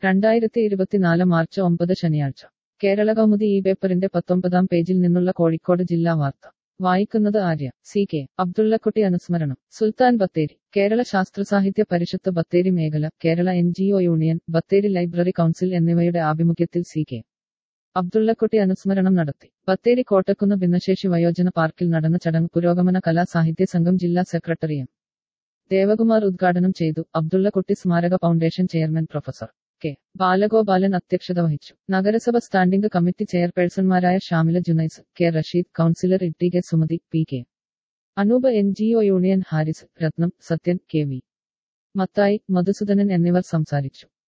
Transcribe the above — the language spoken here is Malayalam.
രണ്ടായിരത്തി ഇരുപത്തിനാല് മാർച്ച് ഒമ്പത് ശനിയാഴ്ച കേരള കൗമുദി ഈ പേപ്പറിന്റെ പത്തൊമ്പതാം പേജിൽ നിന്നുള്ള കോഴിക്കോട് ജില്ലാ വാർത്ത വായിക്കുന്നത് ആര്യ സി കെ അബ്ദുള്ളക്കുട്ടി അനുസ്മരണം സുൽത്താൻ ബത്തേരി കേരള ശാസ്ത്രസാഹിത്യ പരിഷത്ത് ബത്തേരി മേഖല Kerala N G O union Bathery library council എന്നിവയുടെ ആഭിമുഖ്യത്തിൽ സി കെ അബ്ദുള്ളക്കുട്ടി അനുസ്മരണം നടത്തി ബത്തേരി കോട്ടക്കുന്ന് ഭിന്നശേഷി വയോജന പാർക്കിൽ നടന്ന ചടങ്ങ് പുരോഗമന കലാ സാഹിത്യ സംഘം ജില്ലാ സെക്രട്ടറി എം ദേവകുമാർ ഉദ്ഘാടനം ചെയ്തു അബ്ദുള്ളക്കുട്ടി സ്മാരക foundation chairman professor K Balagopalan അധ്യക്ഷത വഹിച്ചു നഗരസഭ സ്റ്റാൻഡിംഗ് കമ്മിറ്റി ചെയർപേഴ്സൺമാരായ Shamila Junais K Rasheed councillor Itty K Sumathi P K Anoop N G O union Haris Ratnam Sathyan K V Mathai Madhusudanan എന്നിവർ സംസാരിച്ചു